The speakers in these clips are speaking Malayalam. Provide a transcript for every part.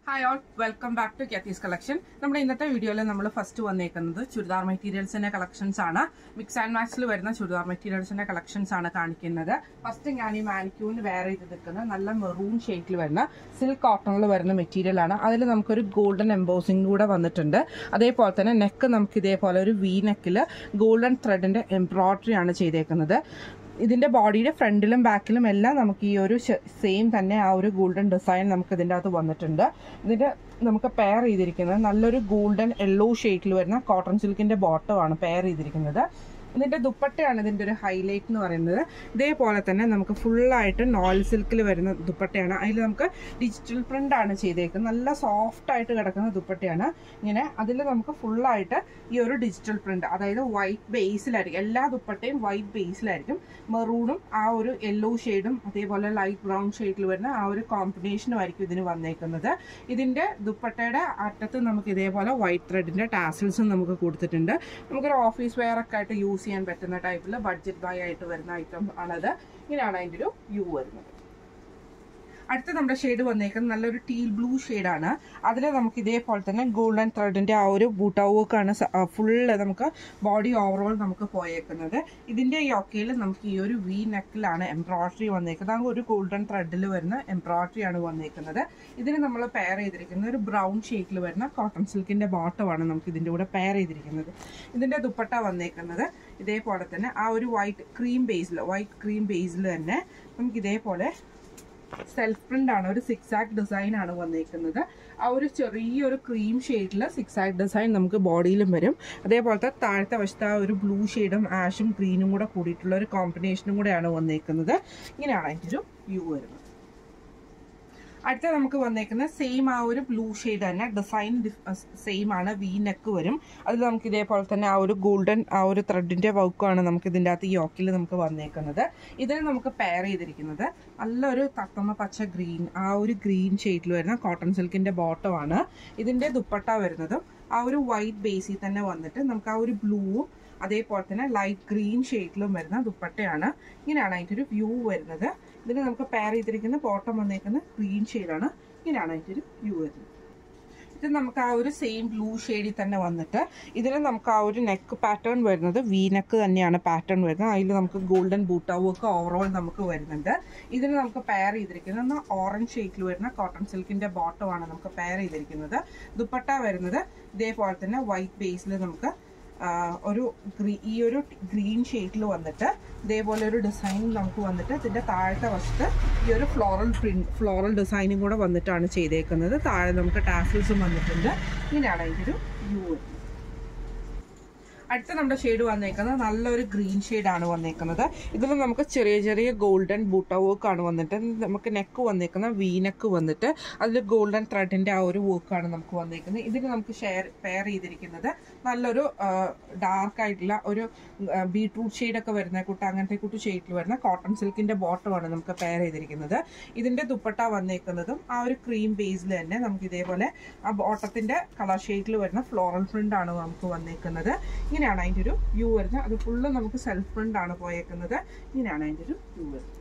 hi all welcome back to Cathy's collection നമ്മുടെ ഇന്നത്തെ വീഡിയോയിൽ നമ്മൾ ഫസ്റ്റ് വന്നേക്കുന്നത് ചുരിദാർ മെറ്റീരിയൽസിന്റെ കളക്ഷൻസ് ആണ് മിക്സ് ആൻഡ് മാക്സിൽ വരുന്ന ചുരിദാർ മെറ്റീരിയൽസിന്റെ കളക്ഷൻസ് ആണ് കാണിക്കുന്നത് ഫസ്റ്റ് ഞാൻ ഈ മാനിക്യൂവിന് വേറെ ചെയ്ത് നിൽക്കുന്നത് നല്ല മെറൂൺ ഷെയ്ഡിൽ വരുന്ന സിൽക്ക് കോട്ടണിൽ വരുന്ന മെറ്റീരിയൽ ആണ് അതിൽ നമുക്കൊരു ഗോൾഡൻ എംബോസിംഗ് കൂടെ വന്നിട്ടുണ്ട് അതേപോലെ തന്നെ നെക്ക് നമുക്ക് ഇതേപോലെ ഒരു വി നെക്കിൽ ഗോൾഡൻ ത്രെഡിന്റെ എംബ്രോയിഡറി ആണ് ചെയ്തേക്കുന്നത് ഇതിന്റെ ബോഡിയുടെ ഫ്രണ്ടിലും ബാക്കിലും എല്ലാം നമുക്ക് ഈ ഒരു സെയിം തന്നെ ആ ഒരു ഗോൾഡൻ ഡിസൈൻ നമുക്ക് ഇതിൻ്റെ അകത്ത് വന്നിട്ടുണ്ട് ഇതിന്റെ നമുക്ക് പെയർ ചെയ്തിരിക്കുന്നത് നല്ലൊരു ഗോൾഡൻ യെല്ലോ ഷെയ്ഡിൽ വരുന്ന കോട്ടൺ സിൽക്കിന്റെ ബോട്ടമാണ് പെയർ ചെയ്തിരിക്കുന്നത് ഇതിന്റെ ദുപ്പട്ടയാണ് ഇതിന്റെ ഒരു ഹൈലൈറ്റ് എന്ന് പറയുന്നത് ഇതേപോലെ തന്നെ നമുക്ക് ഫുള്ളായിട്ട് നോയിൽ സിൽക്കിൽ വരുന്ന ദുപ്പട്ടയാണ് അതിൽ നമുക്ക് ഡിജിറ്റൽ പ്രിന്റ് ആണ് ചെയ്തേക്കുന്നത് നല്ല സോഫ്റ്റ് ആയിട്ട് കിടക്കുന്ന ദുപ്പട്ടയാണ് ഇങ്ങനെ അതിൽ നമുക്ക് ഫുള്ളായിട്ട് ഈ ഒരു ഡിജിറ്റൽ പ്രിന്റ് അതായത് വൈറ്റ് ബേസിലായിരിക്കും എല്ലാ ദുപ്പട്ടയും വൈറ്റ് ബേസിലായിരിക്കും മെറൂണും ആ ഒരു യെല്ലോ ഷെയ്ഡും അതേപോലെ ലൈറ്റ് ബ്രൗൺ ഷെയ്ഡിൽ വരുന്ന ആ ഒരു കോമ്പിനേഷനും ആയിരിക്കും ഇതിന് വന്നേക്കുന്നത് ഇതിന്റെ ദുപ്പട്ടയുടെ അറ്റത്ത് നമുക്ക് ഇതേപോലെ വൈറ്റ് ത്രെഡിന്റെ ടാസിൽസും നമുക്ക് കൊടുത്തിട്ടുണ്ട് നമുക്കൊരു ഓഫീസ് വെയർ ഒക്കെ ആയിട്ട് യൂസ് ചെയ്യാൻ പറ്റുന്ന ടൈപ്പിൽ ബഡ്ജറ്റ് ബൈ ആയിട്ട് വരുന്ന ഐറ്റം ആണത് ഇങ്ങനെയാണ് അതിൻ്റെ ഒരു യു വരുന്നത് അടുത്ത നമ്മുടെ ഷെയ്ഡ് വന്നേക്കുന്നത് നല്ലൊരു ടീൽ ബ്ലൂ ഷെയ്ഡാണ് അതിൽ നമുക്ക് ഇതേപോലെ തന്നെ ഗോൾഡൻ ത്രെഡിന്റെ ആ ഒരു ബൂട്ടാ വർക്കാണ് ഫുള്ള് നമുക്ക് ബോഡി ഓവറോൾ നമുക്ക് പോയേക്കുന്നത് ഇതിന്റെ ഈ ഒക്കയിൽ നമുക്ക് ഈ ഒരു വി നെക്കിലാണ് എംബ്രോയിഡറി വന്നേക്കുന്നത് ആ ഒരു ഗോൾഡൻ ത്രെഡിൽ വരുന്ന എംബ്രോയിഡറി ആണ് വന്നേക്കുന്നത് ഇതിന് നമ്മൾ പെയർ ചെയ്തിരിക്കുന്നത് ഒരു ബ്രൗൺ ഷെയ്ഡിൽ വരുന്ന കോട്ടൺ സിൽക്കിന്റെ ബോട്ടമാണ് നമുക്ക് ഇതിന്റെ കൂടെ പെയർ ചെയ്തിരിക്കുന്നത് ഇതിന്റെ ദുപ്പട്ട വന്നേക്കുന്നത് ഇതേപോലെ തന്നെ ആ ഒരു വൈറ്റ് ക്രീം ബേസിൽ വൈറ്റ് ക്രീം ബേസിൽ തന്നെ നമുക്ക് ഇതേപോലെ സെൽഫ് പ്രിന്റ് ആണ് ഒരു സിക്സ് ആക്ട് ഡിസൈൻ ആണ് വന്നേക്കുന്നത് ആ ഒരു ചെറിയൊരു ക്രീം ഷെയ്ഡിൽ സിക്സ് ആക്ട് ഡിസൈൻ നമുക്ക് ബോഡിയിലും വരും അതേപോലത്തെ താഴത്തെ വശത്ത് ആ ഒരു ബ്ലൂ ഷെയ്ഡും ആഷും ഗ്രീനും കൂടെ കൂടിയിട്ടുള്ള ഒരു കോമ്പിനേഷനും കൂടെയാണ് വന്നേക്കുന്നത് ഇങ്ങനെയാണ് അതിൻ്റെ ഒരു വ്യൂ വരുന്നത് അടുത്ത നമുക്ക് വന്നേക്കുന്ന സെയിം ആ ഒരു ബ്ലൂ ഷെയ്ഡ് തന്നെ ഡിസൈൻ സെയിം ആണ് വി നെക്ക് വരും അതിൽ നമുക്ക് ഇതേപോലെ തന്നെ ആ ഒരു ഗോൾഡൻ ആ ഒരു ത്രെഡിന്റെ വർക്കാണ് നമുക്ക് ഇതിൻ്റെ അകത്ത് യോക്കിൽ നമുക്ക് വന്നേക്കുന്നത് ഇതിന് നമുക്ക് പെയർ ചെയ്തിരിക്കുന്നത് നല്ലൊരു തത്തമ്മ പച്ച ഗ്രീൻ ആ ഒരു ഗ്രീൻ ഷെയ്ഡിൽ വരുന്ന കോട്ടൺ സിൽക്കിന്റെ ബോട്ടമാണ് ഇതിന്റെ ദുപ്പട്ട വരുന്നതും ആ ഒരു വൈറ്റ് ബേസിൽ തന്നെ വന്നിട്ട് നമുക്ക് ആ ഒരു ബ്ലൂവും അതേപോലെ തന്നെ ലൈറ്റ് ഗ്രീൻ ഷെയ്ഡിലും വരുന്ന ദുപ്പട്ടയാണ് ഇങ്ങനെയാണ് അതിൻ്റെ ഒരു വ്യൂ വരുന്നത് ഇതിന് നമുക്ക് പെയർ ചെയ്തിരിക്കുന്ന ബോട്ടം വന്നേക്കുന്ന ഗ്രീൻ ഷെയ്ഡാണ് ഇങ്ങനെയാണ് അതിൻ്റെ ഒരു വ്യൂ വരുന്നത് ഇത് നമുക്ക് ആ ഒരു സെയിം ബ്ലൂ ഷെയ്ഡിൽ തന്നെ വന്നിട്ട് ഇതിന് നമുക്ക് ആ ഒരു നെക്ക് പാറ്റേൺ വരുന്നത് വി നെക്ക് തന്നെയാണ് പാറ്റേൺ വരുന്നത് അതിൽ നമുക്ക് ഗോൾഡൻ ബൂട്ട വർക്ക് ഓവറോൾ നമുക്ക് വരുന്നുണ്ട് ഇതിന് നമുക്ക് പെയർ ചെയ്തിരിക്കുന്നത് ഓറഞ്ച് ഷെയ്ഡിൽ വരുന്ന കോട്ടൺ സിൽക്കിന്റെ ബോട്ടമാണ് നമുക്ക് പെയർ ചെയ്തിരിക്കുന്നത് ദുപ്പട്ട വരുന്നത് ഇതേപോലെ തന്നെ വൈറ്റ് ബേസിൽ നമുക്ക് ഒരു ഈ ഒരു ഗ്രീൻ ഷെയ്ഡിൽ വന്നിട്ട് ഇതേപോലെ ഒരു ഡിസൈൻ നമുക്ക് വന്നിട്ട് ഇതിൻ്റെ താഴത്തെ വശത്ത് ഈ ഒരു ഫ്ലോറൽ പ്രിന്റ് ഫ്ലോറൽ ഡിസൈനും കൂടെ വന്നിട്ടാണ് ചെയ്തേക്കുന്നത് താഴെ നമുക്ക് ടാസിൽസും വന്നിട്ടുണ്ട് ഇങ്ങനെയാണ് അതിൻ്റെ ഒരു വ്യൂ വരുന്നത് അടുത്ത നമ്മുടെ ഷെയ്ഡ് വന്നേക്കുന്നത് നല്ലൊരു ഗ്രീൻ ഷെയ്ഡാണ് വന്നേക്കുന്നത് ഇതിൽ നമുക്ക് ചെറിയ ചെറിയ ഗോൾഡൻ ബൂട്ട വർക്കാണ് വന്നിട്ട് നമുക്ക് നെക്ക് വന്നേക്കുന്ന വി നെക്ക് വന്നിട്ട് അതിൽ ഗോൾഡൻ ത്രെഡിന്റെ ആ ഒരു വർക്കാണ് നമുക്ക് വന്നേക്കുന്നത് ഇതിന് നമുക്ക് ഷെയർ പെയർ ചെയ്തിരിക്കുന്നത് നല്ലൊരു ഡാർക്ക് ആയിട്ടുള്ള ഒരു ബീട്രൂട്ട് ഷെയ്ഡൊക്കെ വരുന്ന കൂട്ട് അങ്ങനത്തെ കൂട്ട് ഷെയ്ഡിൽ വരുന്ന കോട്ടൺ സിൽക്കിന്റെ ബോട്ടമാണ് നമുക്ക് പെയർ ചെയ്തിരിക്കുന്നത് ഇതിന്റെ ദുപ്പട്ട വന്നേക്കുന്നതും ആ ഒരു ക്രീം ബേസിൽ തന്നെ നമുക്ക് ഇതേപോലെ ആ ബോട്ടത്തിന്റെ കളർ ഷെയ്ഡിൽ വരുന്ന ഫ്ലോറൽ പ്രിന്റ് ആണ് നമുക്ക് വന്നേക്കുന്നത് ഇങ്ങനെയാണ് അതിൻ്റെ ഒരു വ്യൂ വരുന്നത് അത് ഫുള്ള് നമുക്ക് സെൽഫ് പ്രിന്റ് ആണ് പോയേക്കുന്നത് ഇങ്ങനെയാണ് അതിൻ്റെ ഒരു വ്യൂ വരുന്നത്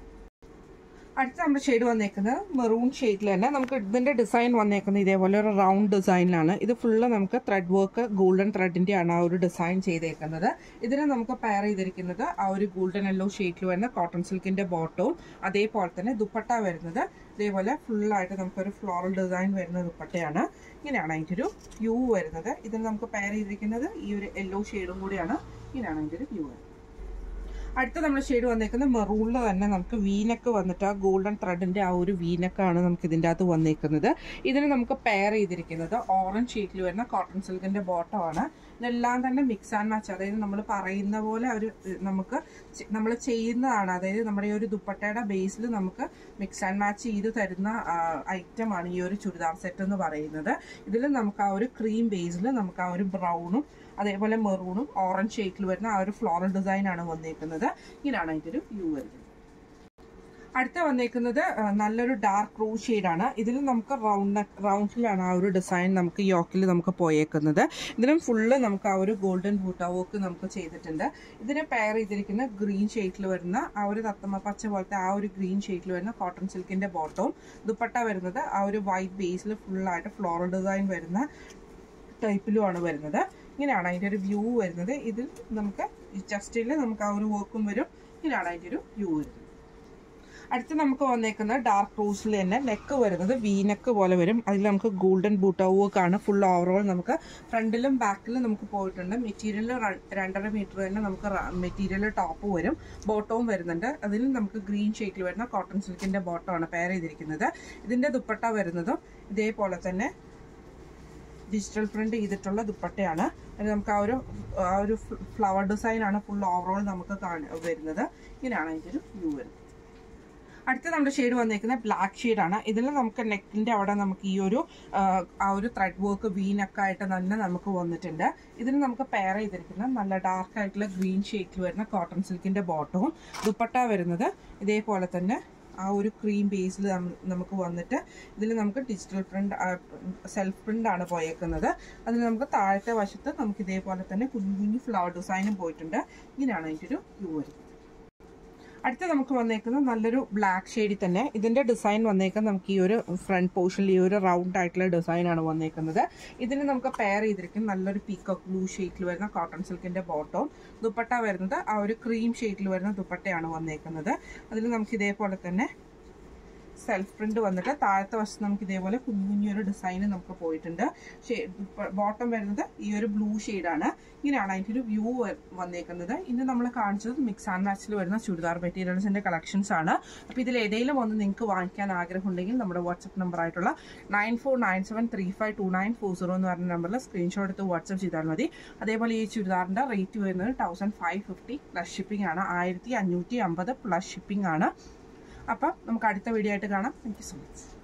അടുത്ത നമ്മുടെ ഷെയ്ഡ് വന്നേക്കുന്നത് മെറൂൺ ഷെയ്ഡിൽ തന്നെ നമുക്ക് ഇതിന്റെ ഡിസൈൻ വന്നേക്കുന്നത് ഇതേപോലെ ഒരു റൗണ്ട് ഡിസൈനിലാണ് ഇത് ഫുള്ള് നമുക്ക് ത്രെഡ് വർക്ക് ഗോൾഡൻ ത്രെഡിന്റെ ആണ് ആ ഒരു ഡിസൈൻ ചെയ്തേക്കുന്നത് ഇതിന് നമുക്ക് പെയർ ചെയ്തിരിക്കുന്നത് ആ ഒരു ഗോൾഡൻ യെല്ലോ ഷെയ്ഡിൽ വരുന്ന കോട്ടൺ സിൽക്കിന്റെ ബോട്ടവും അതേപോലെ തന്നെ ദുപ്പട്ട വരുന്നത് ഇതേപോലെ ഫുള്ളായിട്ട് നമുക്കൊരു ഫ്ലോറൽ ഡിസൈൻ വരുന്ന ദുപ്പട്ടയാണ് ഇങ്ങനെയാണ് അതിൻ്റെ ഒരു വ്യൂ വരുന്നത് ഇതിന് നമുക്ക് പെയർ ചെയ്തിരിക്കുന്നത് ഈ ഒരു യെല്ലോ ഷെയ്ഡും കൂടിയാണ് ഇങ്ങനെയാണ് അതിൻ്റെ ഒരു വ്യൂ വരുന്നത് അടുത്ത നമ്മുടെ ഷെയ്ഡ് വന്നേക്കുന്നത് മെറൂണിൽ തന്നെ നമുക്ക് വീനക്ക് വന്നിട്ട് ആ ഗോൾഡൻ ത്രെഡിന്റെ ആ ഒരു വീനക്കാണ് നമുക്ക് ഇതിൻ്റെ അകത്ത് വന്നേക്കുന്നത് ഇതിന് നമുക്ക് പെയർ ചെയ്തിരിക്കുന്നത് ഓറഞ്ച് ഷീറ്റിൽ വരുന്ന കോട്ടൺ സിൽക്കിന്റെ ബോട്ടമാണ് ഇതെല്ലാം തന്നെ മിക്സ് ആൻഡ് മാച്ച് അതായത് നമ്മൾ പറയുന്ന പോലെ ഒരു നമുക്ക് നമ്മൾ ചെയ്യുന്നതാണ് അതായത് നമ്മുടെ ഈ ഒരു ദുപ്പട്ടയുടെ ബേസിൽ നമുക്ക് മിക്സ് ആൻഡ് മാച്ച് ചെയ്ത് തരുന്ന ഐറ്റം ആണ് ഈ ഒരു ചുരിദാർ സെറ്റ് എന്ന് പറയുന്നത് ഇതിൽ നമുക്ക് ആ ഒരു ക്രീം ബേസിൽ നമുക്ക് ആ ഒരു ബ്രൗണും അതേപോലെ മെറൂണും ഓറഞ്ച് ഷെയ്ഡിൽ വരുന്ന ആ ഒരു ഫ്ലോറൽ ഡിസൈൻ ആണ് വന്നേക്കുന്നത് ഇങ്ങനെയാണ് അതിൻ്റെ ഒരു വ്യൂ വരുന്നത് അടുത്ത വന്നേക്കുന്നത് ആ, നല്ലൊരു ഡാർക്ക് റൂ ആണ് ഇതിൽ നമുക്ക് റൗണ്ട് റൗണ്ടിലാണ് ആ ഒരു ഡിസൈൻ നമുക്ക് യോക്കിൽ നമുക്ക് പോയേക്കുന്നത് ഇതിനും ഫുള്ള് നമുക്ക് ആ ഒരു ഗോൾഡൻ ബൂട്ട വർക്ക് നമുക്ക് ചെയ്തിട്ടുണ്ട് ഇതിനെ പെയർ ചെയ്തിരിക്കുന്ന ഗ്രീൻ ഷെയ്ഡിൽ വരുന്ന ആ ഒരു തത്തമ്മ പച്ച പോലത്തെ ആ ഒരു ഗ്രീൻ ഷെയ്ഡിൽ വരുന്ന കോട്ടൺ സിൽക്കിന്റെ ബോട്ടവും ദുപ്പട്ട വരുന്നത് ആ ഒരു വൈറ്റ് ബേസിൽ ഫുള്ളായിട്ട് ഫ്ലോറൽ ഡിസൈൻ വരുന്ന ടൈപ്പിലുമാണ് വരുന്നത് ഇങ്ങനെയാണ് അതിൻ്റെ ഒരു വ്യൂ വരുന്നത് ഇതിൽ നമുക്ക് ജസ്റ്റിൽ നമുക്ക് ആ ഒരു വർക്കും വരും ഇങ്ങനെയാണ് അതിൻ്റെ ഒരു വ്യൂ വരുന്നത് അടുത്ത് നമുക്ക് വന്നേക്കുന്ന ഡാർക്ക് റോസിൽ തന്നെ നെക്ക് വരുന്നത് വി നെക്ക് പോലെ വരും അതിൽ നമുക്ക് ഗോൾഡൻ ബൂട്ട വർക്കാണ് ഫുൾ ഓവറോൾ നമുക്ക് ഫ്രണ്ടിലും ബാക്കിലും നമുക്ക് പോയിട്ടുണ്ട് മെറ്റീരിയൽ രണ്ടര മീറ്റർ തന്നെ നമുക്ക് മെറ്റീരിയൽ ടോപ്പ് വരും ബോട്ടവും വരുന്നുണ്ട് അതിൽ നമുക്ക് ഗ്രീൻ ഷെയ്ഡിൽ വരുന്ന കോട്ടൺ സിൽക്കിന്റെ ബോട്ടമാണ് പെയർ ചെയ്തിരിക്കുന്നത് ഇതിന്റെ ദുപ്പട്ട വരുന്നതും ഇതേപോലെ തന്നെ ഡിജിറ്റൽ പ്രിന്റ് ചെയ്തിട്ടുള്ള ദുപ്പട്ടയാണ് അത് നമുക്ക് ആ ഒരു ആ ഒരു ഫ്ലവർ ഡിസൈൻ ആണ് ഫുൾ ഓവറോൾ നമുക്ക് കാണ- വരുന്നത് ഇങ്ങനെയാണ് അതിൻ്റെ ഒരു വ്യൂ വരുന്നത് അടുത്ത നമ്മുടെ ഷെയ്ഡ് വന്നേക്കുന്നത് ബ്ലാക്ക് ഷെയ്ഡാണ് ഇതിൽ നമുക്ക് നെക്കിന്റെ അവിടെ നമുക്ക് ഈ ഒരു ആ, ആ ഒരു ത്രെഡ് വർക്ക് വീനൊക്കെ തന്നെ നമുക്ക് വന്നിട്ടുണ്ട് ഇതിന് നമുക്ക് പെയർ ചെയ്തിരിക്കുന്ന നല്ല ഡാർക്ക് ആയിട്ടുള്ള ഗ്രീൻ ഷെയ്ഡിൽ വരുന്ന കോട്ടൺ സിൽക്കിന്റെ ബോട്ടവും ദുപ്പട്ട വരുന്നത് ഇതേപോലെ തന്നെ ആ ഒരു ക്രീം ബേസിൽ നമുക്ക് വന്നിട്ട് ഇതിൽ നമുക്ക് ഡിജിറ്റൽ പ്രിന്റ് സെൽഫ് പ്രിന്റ് ആണ് പോയേക്കുന്നത് അതിൽ നമുക്ക് താഴത്തെ വശത്ത് നമുക്ക് ഇതേപോലെ തന്നെ കുഞ്ഞു കുഞ്ഞു ഫ്ലവർ ഡിസൈനും പോയിട്ടുണ്ട് ഇങ്ങനെയാണ് അതിൻ്റെ ഒരു വ്യൂ വരുന്നത് അടുത്ത നമുക്ക് വന്നേക്കുന്നത് നല്ലൊരു ബ്ലാക്ക് ഷെയ്ഡിൽ തന്നെ ഇതിന്റെ ഡിസൈൻ വന്നേക്കുന്നത് നമുക്ക് ഈ ഒരു ഫ്രണ്ട് പോർഷനിൽ ഈ ഒരു റൗണ്ട് ആയിട്ടുള്ള ഡിസൈൻ ആണ് വന്നേക്കുന്നത് ഇതിന് നമുക്ക് പെയർ ചെയ്തിരിക്കും നല്ലൊരു പീക്കോക്ക് ബ്ലൂ ഷെയ്ഡിൽ വരുന്ന കോട്ടൺ സിൽക്കിന്റെ ബോട്ടവും ദുപ്പട്ട വരുന്നത് ആ ഒരു ക്രീം ഷെയ്ഡിൽ വരുന്ന ദുപ്പട്ടയാണ് വന്നേക്കുന്നത് അതിൽ നമുക്ക് ഇതേപോലെ തന്നെ സെൽഫ് പ്രിന്റ് വന്നിട്ട് താഴത്തെ വശത്ത് നമുക്ക് ഇതേപോലെ കുഞ്ഞു കുഞ്ഞൊരു ഡിസൈൻ നമുക്ക് പോയിട്ടുണ്ട് ബോട്ടം വരുന്നത് ഈ ഒരു ബ്ലൂ ആണ് ഇങ്ങനെയാണ് അതിൻ്റെ ഒരു വ്യൂ വന്നേക്കുന്നത് ഇന്ന് നമ്മൾ കാണിച്ചത് മിക്സ് ആൻഡ് മാച്ചിൽ വരുന്ന ചുരിദാർ മെറ്റീരിയൽസിന്റെ കളക്ഷൻസ് ആണ് അപ്പോൾ ഇതിൽ ഏതെങ്കിലും ഒന്ന് നിങ്ങൾക്ക് വാങ്ങിക്കാൻ ആഗ്രഹമുണ്ടെങ്കിൽ നമ്മുടെ വാട്സപ്പ് നമ്പർ ആയിട്ടുള്ള nine four nine seven three five two nine four zero എന്ന് പറഞ്ഞ നമ്പറിൽ സ്ക്രീൻഷോട്ട് എടുത്ത് വാട്സപ്പ് ചെയ്താൽ മതി അതേപോലെ ഈ ചുരിദാറിന്റെ റേറ്റ് വരുന്നത് thousand five fifty plus shipping ആണ് ആയിരത്തി അഞ്ഞൂറ്റി അമ്പത് പ്ലസ് ഷിപ്പിംഗ് ആണ് അപ്പം നമുക്ക് അടുത്ത വീഡിയോ ആയിട്ട് കാണാം താങ്ക് യു സോ മച്ച്